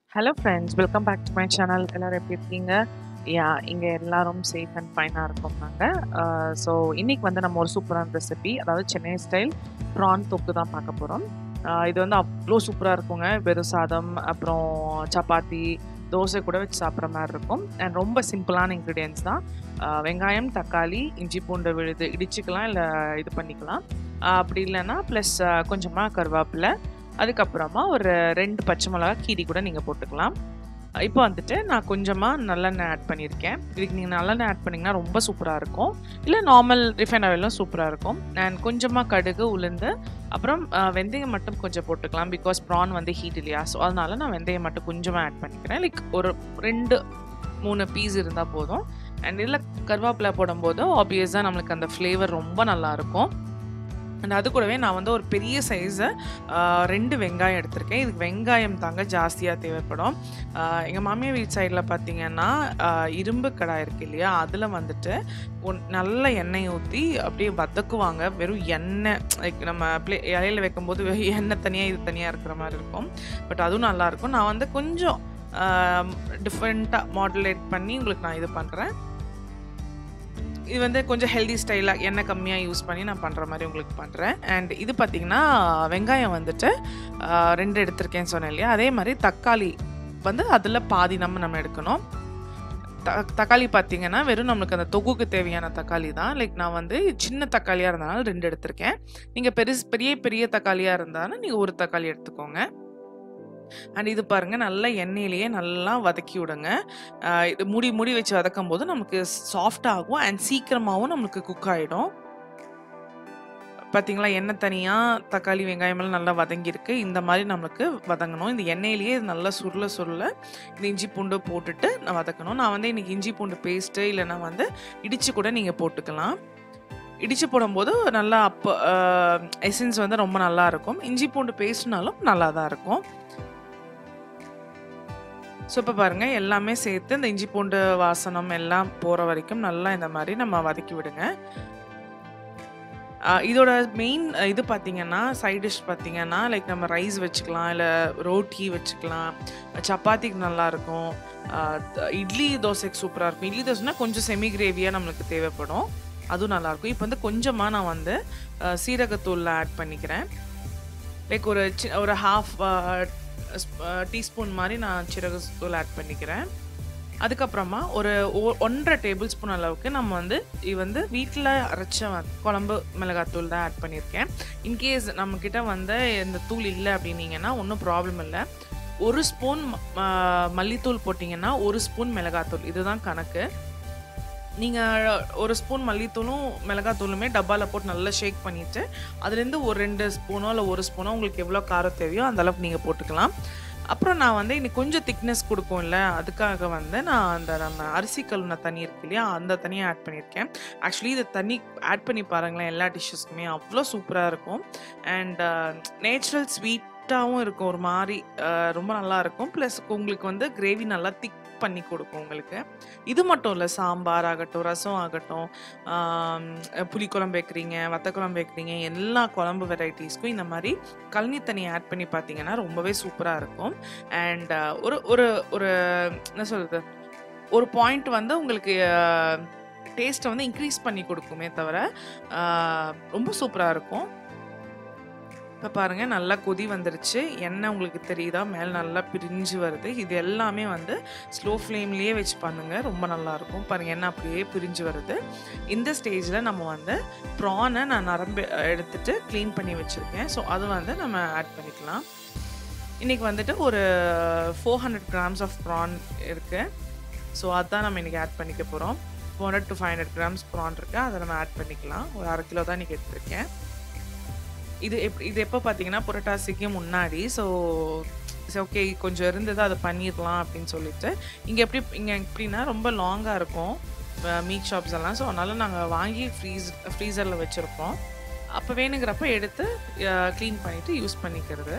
Hello friends welcome back to my channel எல்லாரும் எப்படி இருக்கீங்க யா இங்கே எல்லாரும் சேஃப் அண்ட் ஃபைனாக இருக்கோம் நாங்கள் ஸோ இன்னைக்கு வந்து நம்ம ஒரு சூப்பரான ரெசிபி அதாவது சென்னை ஸ்டைல் ப்ரான் தொக்கு தான் பார்க்க போகிறோம் இது வந்து அவ்வளோ சூப்பராக இருக்குங்க வெறும் சாதம் அப்புறம் சப்பாத்தி தோசை கூட வச்சு சாப்பிட்ற மாதிரி இருக்கும் அண்ட் ரொம்ப சிம்பிளான இன்க்ரீடியன்ஸ் தான் ஆஹ் வெங்காயம் தக்காளி இஞ்சி பூண்டு விழுது இடிச்சுக்கலாம் இல்லை இது பண்ணிக்கலாம் ஆஹ் அப்படி இல்லைன்னா ப்ளஸ் கொஞ்சமாக கருவேப்பிலை அதுக்கப்புறமா ஒரு ரெண்டு பச்சை மிளகா கீரி கூட நீங்கள் போட்டுக்கலாம் இப்போ வந்துட்டு நான் கொஞ்சமாக நல்லெண்ணெய் ஆட் பண்ணியிருக்கேன் இதுக்கு நீங்கள் நல்லெண்ணெய் ஆட் பண்ணிங்கன்னா ரொம்ப சூப்பராக இருக்கும் இல்லை நார்மல் ரிஃபைன் ஆயிலும் சூப்பராக இருக்கும் அண்ட் கொஞ்சமாக கடுகு உளுந்து அப்புறம் அஹ், வெந்தயம் மட்டும் கொஞ்சம் போட்டுக்கலாம் பிகாஸ் ப்ரான் வந்து ஹீட் இல்லையா ஸோ அதனால நான் வெந்தயம் மட்டும் கொஞ்சமாக ஆட் பண்ணிக்கிறேன் லைக் ஒரு ரெண்டு மூணு பீஸ் இருந்தால் போதும் அண்ட் இதில் கருவேப்பிலை போடும்போது ஆப்வியஸாக நம்மளுக்கு அந்த ஃப்ளேவர் ரொம்ப நல்லாயிருக்கும் அண்ட் அது கூடவே நான் வந்து ஒரு பெரிய சைஸை ரெண்டு வெங்காயம் எடுத்திருக்கேன் இதுக்கு வெங்காயம் தாங்க ஜாஸ்தியாக தேவைப்படும் எங்கள் மாமியார் வீட் சைடில் பார்த்தீங்கன்னா ஆஹ் இரும்பு கடாய் இருக்கு இல்லையா அதில் வந்துட்டு ஒன் நல்ல எண்ணெய் ஊற்றி அப்படியே வதக்குவாங்க வெறும் எண்ணெய் லைக் நம்ம ப்ளே இலையில வைக்கும்போது வெறும் எண்ணெய் தனியாக இது தனியாக இருக்கிற மாதிரி இருக்கும் பட் அதுவும் நல்லாயிருக்கும் நான் வந்து கொஞ்சம் டிஃப்ரெண்ட்டாக மாடுலேட் பண்ணி உங்களுக்கு நான் இது பண்ணுறேன் இது வந்து கொஞ்சம் ஹெல்தி ஸ்டைலாக எண்ணெய் கம்மியாக யூஸ் பண்ணி நான் பண்ணுற மாதிரி உங்களுக்கு பண்ணுறேன் அண்ட் இது பார்த்திங்கன்னா வெங்காயம் வந்துட்டு ஆஹ், ரெண்டு எடுத்திருக்கேன்னு சொன்னேன் இல்லையா அதே மாதிரி தக்காளி வந்து அதில் பாதி நம்ம நம்ம எடுக்கணும் த தக்காளி பார்த்தீங்கன்னா வெறும் நம்மளுக்கு அந்த தொகுக்கு தேவையான தக்காளி தான் லைக் நான் வந்து சின்ன தக்காளியாக இருந்தாலும் ரெண்டு எடுத்திருக்கேன் நீங்கள் பெருசு பெரிய பெரிய தக்காளியாக இருந்தாலும் நீங்கள் ஒரு தக்காளி எடுத்துக்கோங்க அண்ட் இது பாருங்க நல்லா எண்ணெயிலேயே நல்லா வதக்கி விடுங்க ஆஹ் இது மூடி மூடி வச்சு வதக்கும் போது நமக்கு சாஃப்ட் ஆகும் அண்ட் சீக்கிரமாகவும் நம்மளுக்கு குக் ஆகிடும் பார்த்தீங்களா எண்ணெய் தனியாக தக்காளி வெங்காயமெல்லாம் நல்லா வதங்கியிருக்கு இந்த மாதிரி நம்மளுக்கு வதங்கணும் இந்த எண்ணெயிலேயே இது நல்லா சுருள சுருள இந்த இஞ்சி பூண்டு போட்டுட்டு நான் வதக்கணும் நான் வந்து இன்னைக்கு இஞ்சி பூண்டு பேஸ்ட்டு இல்லைன்னா வந்து இடித்து கூட நீங்கள் போட்டுக்கலாம் இடித்து போடும்போது நல்லா அப்போ எசன்ஸ் வந்து ரொம்ப நல்லா இருக்கும் இஞ்சி பூண்டு பேஸ்ட்னாலும் நல்லா தான் இருக்கும் ஸோ இப்போ பாருங்கள் எல்லாமே சேர்த்து இந்த இஞ்சி பூண்டு வாசனம் எல்லாம் போகிற வரைக்கும் நல்லா இந்த மாதிரி நம்ம வதக்கி விடுங்க ஆஹ் இதோட மெயின் இது பார்த்தீங்கன்னா சைட் டிஷ் பார்த்தீங்கன்னா லைக் நம்ம ரைஸ் வச்சுக்கலாம் இல்லை ரோட்டி வச்சுக்கலாம் சப்பாத்திக்கு நல்லாயிருக்கும் இட்லி தோசைக்கு சூப்பராக இருக்கும் இட்லி தோசைனா கொஞ்சம் செமி கிரேவியாக நம்மளுக்கு தேவைப்படும் அதுவும் நல்லாயிருக்கும் இப்போ வந்து கொஞ்சமாக நான் வந்து ஆஹ் சீரகத்தூளில் ஆட் பண்ணிக்கிறேன் லைக் ஒரு சி ஒரு ஹாஃப் டீஸ்பூன் மாதிரி நான் சீரகத்தூள் ஆட் பண்ணிக்கிறேன் அதுக்கப்புறமா ஒரு ஒ- ஒன்றரை டேபிள் ஸ்பூன் அளவுக்கு நம்ம வந்து இது வந்து வீட்டில் அரைச்ச வ- குழம்பு மிளகாத்தூள் தான் ஆட் பண்ணியிருக்கேன் இன்கேஸ் நம்மக்கிட்ட வந்து இந்த தூள் இல்லை அப்படின்னீங்கன்னா ஒன்றும் ப்ராப்ளம் இல்லை ஒரு ஸ்பூன் மல்லித்தூள் போட்டிங்கன்னா ஒரு ஸ்பூன் மிளகாத்தூள் இதுதான் கணக்கு நீங்கள் ஒரு ஸ்பூன் மல்லித்தூளும் மிளகாத்தூளுமே டப்பாவில் போட்டு நல்லா ஷேக் பண்ணிவிட்டு அதுலேருந்து ஒரு ரெண்டு ஸ்பூனோ இல்லை ஒரு ஸ்பூனோ உங்களுக்கு எவ்வளோ காரம் தேவையோ அந்த அளவுக்கு நீங்கள் போட்டுக்கலாம் அப்புறம் நான் வந்து இன்னைக்கு கொஞ்சம் திக்னஸ் கொடுக்கும்ல அதுக்காக வந்து நான் அந்த நம்ம அரிசி கழுவுன தண்ணி இருக்கு இல்லையா அந்த தண்ணியை ஆட் பண்ணியிருக்கேன் ஆக்சுவலி இந்த தண்ணி ஆட் பண்ணி பாருங்களேன் எல்லா டிஷ்ஷஸ்க்குமே அவ்வளோ சூப்பராக இருக்கும் அண்ட் நேச்சுரல் ஸ்வீட்டாகவும் இருக்கும் ஒரு மாதிரி அஹ், ரொம்ப நல்லா இருக்கும் ப்ளஸ் உங்களுக்கு வந்து கிரேவி நல்லா திக் பண்ணி கொடுக்கும் உங்களுக்கு இது மட்டும் இல்லை சாம்பார் ஆகட்டும் ரசம் ஆகட்டும் ஆம், புளிக்குழம்பு வைக்கிறீங்க வத்தக்குழம்பு வைக்கிறீங்க எல்லா குழம்பு வெரைட்டிஸ்க்கும் இந்த மாதிரி கழனி தண்ணி ஆட் பண்ணி பார்த்தீங்கன்னா ரொம்பவே சூப்பராக இருக்கும் அண்ட் ஒரு ஒரு ஒரு என்ன சொல்கிறது ஒரு பாயிண்ட் வந்து உங்களுக்கு டேஸ்ட்டை வந்து இன்க்ரீஸ் பண்ணி கொடுக்குமே தவிர ஆஹ், ரொம்ப சூப்பராக இருக்கும் இப்போ பாருங்கள் நல்லா கொதி வந்துருச்சு எண்ணெய் உங்களுக்கு தெரியுதா மேலே நல்லா பிரிஞ்சு வருது இது எல்லாமே வந்து ஸ்லோ ஃப்ளேம்லேயே வச்சு பண்ணுங்கள் ரொம்ப நல்லாயிருக்கும் பாருங்கள் எண்ணெய் அப்படியே பிரிஞ்சு வருது இந்த ஸ்டேஜில் நம்ம வந்து ப்ரானை நான் நரம்பு எடுத்துட்டு க்ளீன் பண்ணி வச்சுருக்கேன் ஸோ அது வந்து நம்ம ஆட் பண்ணிக்கலாம் இன்றைக்கி வந்துட்டு ஒரு four hundred grams of prawn இருக்குது ஸோ அதுதான் நம்ம இன்றைக்கி ஆட் பண்ணிக்க போகிறோம் four hundred to five hundred grams prawn இருக்குது அதை நம்ம ஆட் பண்ணிக்கலாம் ஒரு அரை கிலோ தான் இன்றைக்கி எடுத்திருக்கேன் இது எப் இது எப்போ பார்த்தீங்கன்னா புரட்டாசிக்கு முன்னாடி ஸோ ஓகே கொஞ்சம் இருந்தது அதை பண்ணிடலாம் அப்படின்னு சொல்லிட்டு இங்கே எப்படி இங்கே எப்படின்னா ரொம்ப லாங்காக இருக்கும் மீட் ஷாப்ஸ் எல்லாம் ஸோ அதனால் நாங்கள் வாங்கி ஃப்ரீஸ் ஃப்ரீசரில் வச்சுருப்போம் அப்போ வேணுங்கிறப்ப எடுத்து க்ளீன் பண்ணிவிட்டு யூஸ் பண்ணிக்கிறது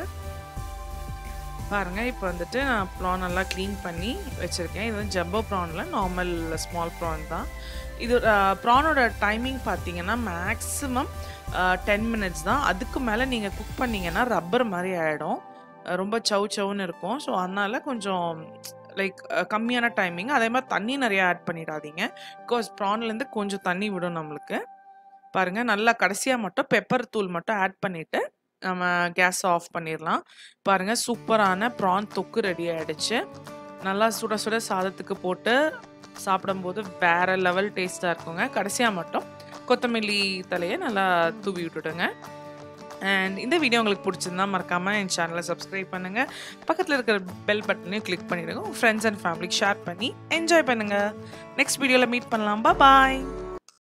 பாருங்கள் இப்போ வந்துட்டு நான் ப்ரான் நல்லா க்ளீன் பண்ணி வச்சுருக்கேன் இது வந்து ஜம்போ ப்ரானில் நார்மல் ஸ்மால் ப்ரான் தான் இது ப்ரானோட டைமிங் பார்த்தீங்கன்னா மேக்ஸிமம் டென் மினிட்ஸ் தான் அதுக்கு மேலே நீங்கள் குக் பண்ணீங்கன்னா ரப்பர் மாதிரி ஆகிடும் அ ரொம்ப சவ் சவ்வுன்னு இருக்கும். ஸோ, அதனால கொஞ்சம் லைக் அ கம்மியான டைமிங். அதே மாரி தண்ணி நெறையா ஆட் பண்ணிடாதீங்க. பிகாஸ் ப்ரான்லேருந்து கொஞ்சம் தண்ணி விடும் நம்மளுக்கு. பாருங்க நல்லா கடைசியா மட்டும் பெப்பர் தூள் மட்டும் ஆட் பண்ணிட்டு, நம்ம கேஸ ஆஃப் பண்ணிரலாம். பாருங்க சூப்பரான ப்ரான் தொக்கு ரெடி ஆயிடுச்சு. நல்லா சுட சுட சாதத்துக்கு போட்டு சாப்பிடும்போது வேற லெவல் டேஸ்ட்டா இருக்குங்க. கடைசியா மட்டும் கொத்தமல்லி தழைய நல்லா தூவி விட்டுடுங்க. அண்ட் இந்த வீடியோ உங்களுக்கு புடிச்சிருந்தா மறக்காம என் சேனல சப்ஸ்கிரைப் பண்ணுங்க. பக்கத்துல இருக்கிற பெல் பட்டனையும் கிளிக் பண்ணிடுங்க. உங்க ஃப்ரெண்ட்ஸ் அண்ட் ஃபேமிலிக்கு ஷேர் பண்ணி என்ஜாய் பண்ணுங்க. நெக்ஸ்ட் வீடியோல மீட் பண்ணலாம். பபாய்.